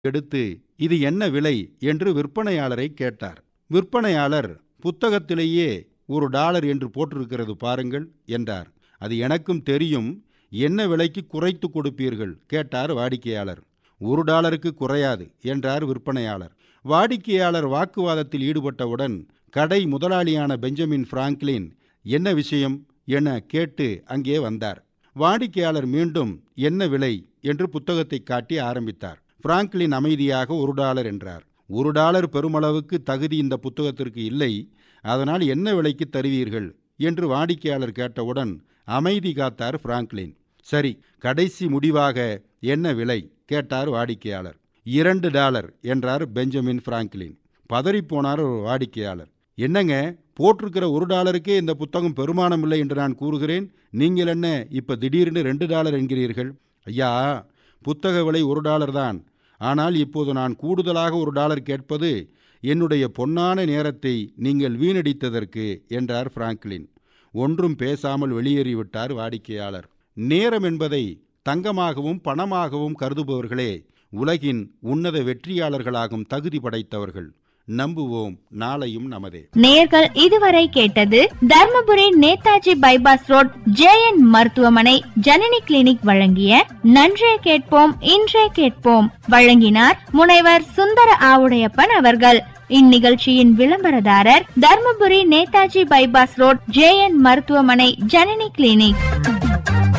எடுத்து இது என்ன விலை என்று விற்பனையாளரை கேட்டார் விற்பனையாளர் புத்தகத்திலேயே ஒரு டாலர் என்று போட்டிருக்கிறது பாருங்கள் என்றார் அது எனக்கும் தெரியும் என்ன விலைக்கு குறைத்து கொடுப்பீர்கள் கேட்டார் வாடிக்கையாளர் ஒரு டாலருக்கு குறையாது என்றார் விற்பனையாளர் வாடிக்கையாளர் வாக்குவாதத்தில் ஈடுபட்டவுடன் கடை முதலாளியான பெஞ்சமின் பிராங்க்லின் என்ன விஷயம் என கேட்டு அங்கே வந்தார் வாடிக்கையாளர் மீண்டும் என்ன விலை என்று புத்தகத்தை காட்டி ஆரம்பித்தார் பிராங்க்லின் அமைதியாக ஒரு டாலர் என்றார் ஒரு டாலர் பெருமளவுக்கு தகுதி இந்த புத்தகத்திற்கு இல்லை அதனால் என்ன விலைக்கு தருவீர்கள் என்று வாடிக்கையாளர் கேட்டவுடன் அமைதி காத்தார் பிராங்க்லின் சரி கடைசி முடிவாக என்ன விலை கேட்டார் வாடிக்கையாளர் இரண்டு டாலர் என்றார் பெஞ்சமின் பிராங்க்லின் பதறிப்போனார் ஒரு வாடிக்கையாளர் என்னங்க போட்டிருக்கிற ஒரு டாலருக்கே இந்த புத்தகம் பெருமானம் இல்லை என்று நான் கூறுகிறேன் நீங்கள் என்ன இப்போ திடீர்னு ரெண்டு டாலர் என்கிறீர்கள் ஐயா புத்தக விலை ஒரு டாலர் தான் ஆனால் இப்போது நான் கூடுதலாக ஒரு டாலர் கேட்பது என்னுடைய பொன்னான நேரத்தை நீங்கள் வீணடித்ததற்கு என்றார் பிராங்க்லின் ஒன்றும் பேசாமல் வெளியேறிவிட்டார் வாடிக்கையாளர் நேரம் என்பதை தங்கமாகவும் பணமாகவும் கருதுபவர்களே உலகின் உன்னத வெற்றியாளர்களாகும் தகுதி படைத்தவர்கள் நம்புவோம் நாளையும் நமதே நேர்கள் இதுவரை கேட்டது Dharmapuri Netaji bypass road JN மருத்துவமனை ஜனனி கிளினிக் வழங்கிய நன்றே கேட்போம் இன்றே கேட்போம் வழங்கினார் முனைவர் சுந்தர ஆவுடையப்பன் அவர்கள் இந்நிகழ்ச்சியின் விளம்பரதாரர் Dharmapuri Netaji bypass road JN மருத்துவமனை ஜனனி கிளினிக்